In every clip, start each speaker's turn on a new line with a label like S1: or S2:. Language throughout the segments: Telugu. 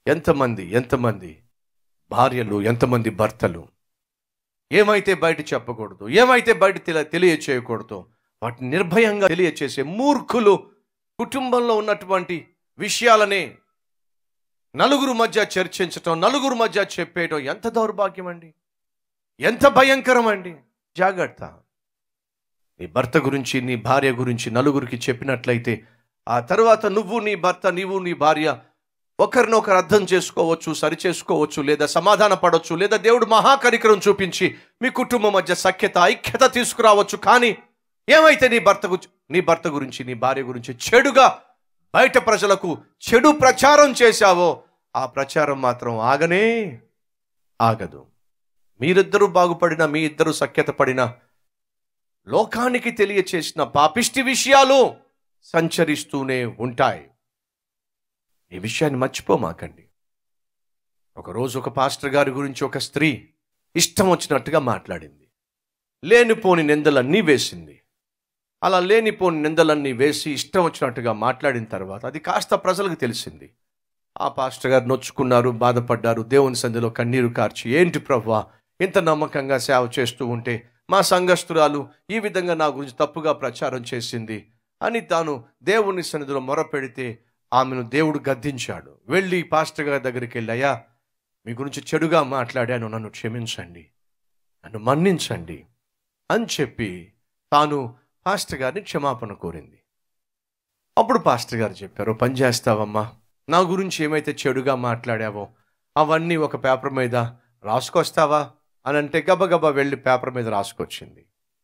S1: ఎంతమంది ఎంతమంది భార్యలు ఎంతమంది భర్తలు ఏమైతే బయట చెప్పకూడదు ఏమైతే బయట తెల తెలియచేయకూడదు వాటిని నిర్భయంగా తెలియచేసే మూర్ఖులు కుటుంబంలో ఉన్నటువంటి విషయాలనే నలుగురు మధ్య చర్చించటం నలుగురు మధ్య చెప్పేయటం ఎంత దౌర్భాగ్యం అండి ఎంత భయంకరం అండి జాగ్రత్త నీ భర్త గురించి నీ భార్య గురించి నలుగురికి చెప్పినట్లయితే ఆ తర్వాత నువ్వు నీ భర్త నీవు నీ భార్య ఒకరినొకరు అర్థం చేసుకోవచ్చు సరి చేసుకోవచ్చు లేదా సమాధాన పడవచ్చు లేదా దేవుడు మహాకరికరం చూపించి మీ కుటుంబం మధ్య సఖ్యత ఐక్యత తీసుకురావచ్చు కానీ ఏమైతే నీ భర్త గురించి నీ భర్త గురించి నీ భార్య గురించి చెడుగా బయట ప్రజలకు చెడు ప్రచారం చేశావో ఆ ప్రచారం మాత్రం ఆగనే ఆగదు మీరిద్దరూ బాగుపడినా మీ ఇద్దరు సఖ్యత పడినా లోకానికి తెలియచేసిన పాపిష్టి విషయాలు సంచరిస్తూనే ఉంటాయి ఈ విషయాన్ని మర్చిపోమాకండి ఒకరోజు ఒక పాస్టర్ గారి గురించి ఒక స్త్రీ ఇష్టం వచ్చినట్టుగా మాట్లాడింది లేనిపోని నిందలన్నీ వేసింది అలా లేనిపోని నిందలన్నీ వేసి ఇష్టం వచ్చినట్టుగా మాట్లాడిన తర్వాత అది కాస్త ప్రజలకు తెలిసింది ఆ పాస్టర్ గారు నొచ్చుకున్నారు బాధపడ్డారు దేవుని సంధిలో కన్నీరు కార్చి ఏంటి ప్రవ్వా ఇంత నమ్మకంగా సేవ చేస్తూ ఉంటే మా సంఘస్థురాలు ఈ విధంగా నా గురించి తప్పుగా ప్రచారం చేసింది అని తాను దేవుని సన్నిధిలో మొరపెడితే ఆమెను దేవుడు గద్దించాడు వెళ్ళి పాస్టర్ గారి దగ్గరికి వెళ్ళి అయ్యా మీ గురించి చెడుగా మాట్లాడాను నన్ను క్షమించండి నన్ను మన్నించండి అని చెప్పి తాను పాస్టర్ గారిని క్షమాపణ కోరింది అప్పుడు పాస్టర్ గారు చెప్పారు "ఓ పని చేస్తావమ్మా నా గురించి ఏమైతే చెడుగా మాట్లాడావో అవన్నీ ఒక పేపర్ మీద రాసుకొస్తావా అని అంటే గబగబా వెళ్ళి పేపర్ మీద రాసుకొచ్చింది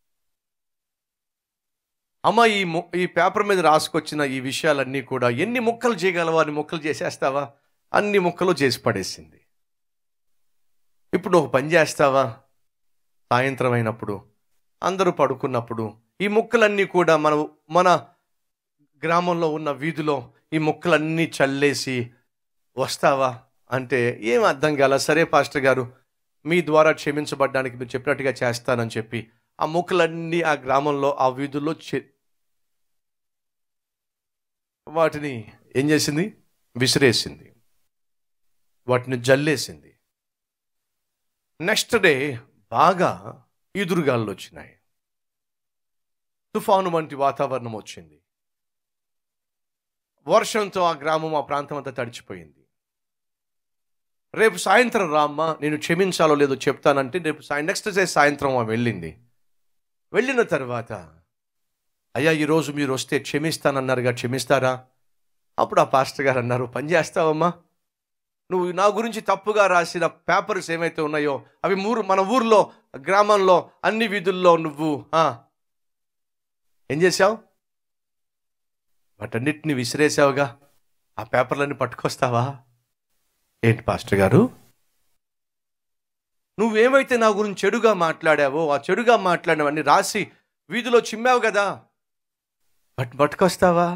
S1: అమ్మ ఈ ము- ఈ పేపర్ మీద రాసుకొచ్చిన ఈ విషయాలన్నీ కూడా ఎన్ని ముక్కలు చేయగలవా అని ముక్కలు చేసేస్తావా అన్ని ముక్కలు చేసి పడేసింది ఇప్పుడు నువ్వు పని చేస్తావా సాయంత్రం అయినప్పుడు అందరూ పడుకున్నప్పుడు ఈ ముక్కలన్నీ కూడా మన మన గ్రామంలో ఉన్న వీధిలో ఈ ముక్కలన్నీ చల్లేసి వస్తావా అంటే ఏం అర్థం కాల సరే పాస్టర్ గారు మీ ద్వారా క్షమించబడ్డానికి మీరు చెప్పినట్టుగా చేస్తానని చెప్పి ఆ ముక్కలన్నీ ఆ గ్రామంలో ఆ వీధుల్లో చె- వాటిని ఏం చేసింది విసిరేసింది వాటిని జల్లేసింది నెక్స్ట్ డే బాగా ఈదురుగాలు వచ్చినాయి తుఫాను వంటి వాతావరణం వచ్చింది వర్షంతో ఆ గ్రామం ఆ ప్రాంతం అంతా తడిచిపోయింది రేపు సాయంత్రం రామ్మా నేను క్షమించాలో లేదో చెప్తానంటే రేపు సాయం నెక్స్ట్ డే సాయంత్రం ఆమె వెళ్ళింది వెళ్ళిన తర్వాత అయ్యా ఈరోజు మీరు వస్తే క్షమిస్తానన్నారుగా క్షమిస్తారా అప్పుడు ఆ పాస్టర్ గారు అన్నారు పని చేస్తావమ్మా నువ్వు నా గురించి తప్పుగా రాసిన పేపర్స్ ఏమైతే ఉన్నాయో అవి మూరు మన ఊర్లో గ్రామంలో అన్ని వీధుల్లో నువ్వు ఆ, ఏం చేసావు వాటన్నిటిని విసిరేసావుగా ఆ పేపర్లన్నీ పట్టుకొస్తావా ఏంటి పాస్టర్ గారు నువ్వేమైతే నా గురించి చెడుగా మాట్లాడావో ఆ చెడుగా మాట్లాడినవన్నీ రాసి వీధిలో చిమ్మావు కదా బట్ పట్టుకొస్తావా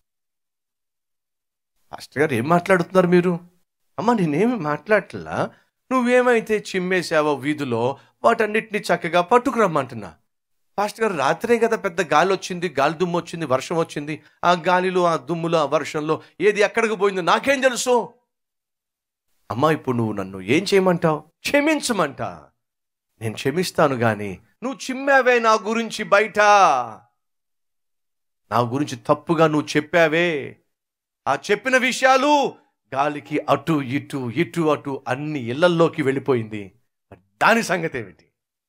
S1: పాస్టర్ గారు ఏం మాట్లాడుతున్నారు మీరు అమ్మ నేనేమి మాట్లాడట్లా నువ్వేమైతే చిమ్మేసావో వీధిలో వాటన్నిటిని చక్కగా పట్టుకురమ్మంటున్నా పాస్టర్ గారు రాత్రే కదా పెద్ద గాలి వచ్చింది గాలి దుమ్ము వచ్చింది వర్షం వచ్చింది ఆ గాలిలో ఆ దుమ్ములో ఆ వర్షంలో ఏది ఎక్కడికి పోయిందో నాకేం తెలుసు అమ్మా ఇప్పుడు నువ్వు నన్ను ఏం చేయమంటావు క్షమించమంటా నేను క్షమిస్తాను గాని నువ్వు చిమ్మావే నా గురించి బయట నా గురించి తప్పుగా నువ్వు చెప్పావే ఆ చెప్పిన విషయాలు గాలికి అటు ఇటు ఇటు అటు అన్ని ఇళ్లల్లోకి వెళ్ళిపోయింది మరి దాని సంగతి ఏమిటి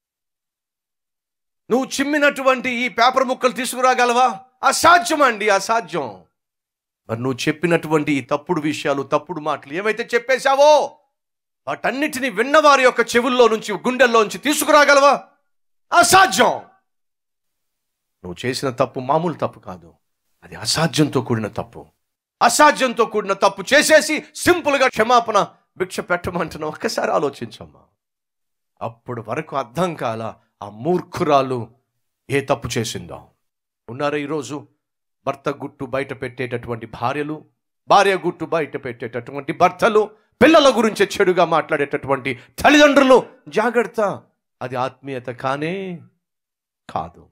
S1: నువ్వు చిమ్మినటువంటి ఈ పేపర్ ముక్కలు తీసుకురాగలవా అసాధ్యం అండి అసాధ్యం మరి నువ్వు చెప్పినటువంటి ఈ తప్పుడు విషయాలు తప్పుడు మాటలు ఏమైతే చెప్పేశావో వాటన్నిటిని విన్నవారి యొక్క చెవుల్లో నుంచి గుండెల్లో నుంచి తీసుకురాగలవా అసాధ్యం నువ్వు చేసిన తప్పు మామూలు తప్పు కాదు అది అసాధ్యంతో కూడిన తప్పు అసాధ్యంతో కూడిన తప్పు చేసేసి సింపుల్గా క్షమాపణ భిక్ష పెట్టమంటున్నావు ఒక్కసారి ఆలోచించమ్మా అప్పుడు వరకు అర్థం కాల ఆ మూర్ఖురాలు ఏ తప్పు చేసిందో ఉన్నారా ఈరోజు భర్త గుట్టు బయట పెట్టేటటువంటి భార్యలు భార్య గుట్టు బయట పెట్టేటటువంటి భర్తలు పిల్లల గురించి చెడుగా మాట్లాడేటటువంటి తల్లిదండ్రులు జాగ్రత్త అది ఆత్మీయత కానే కాదు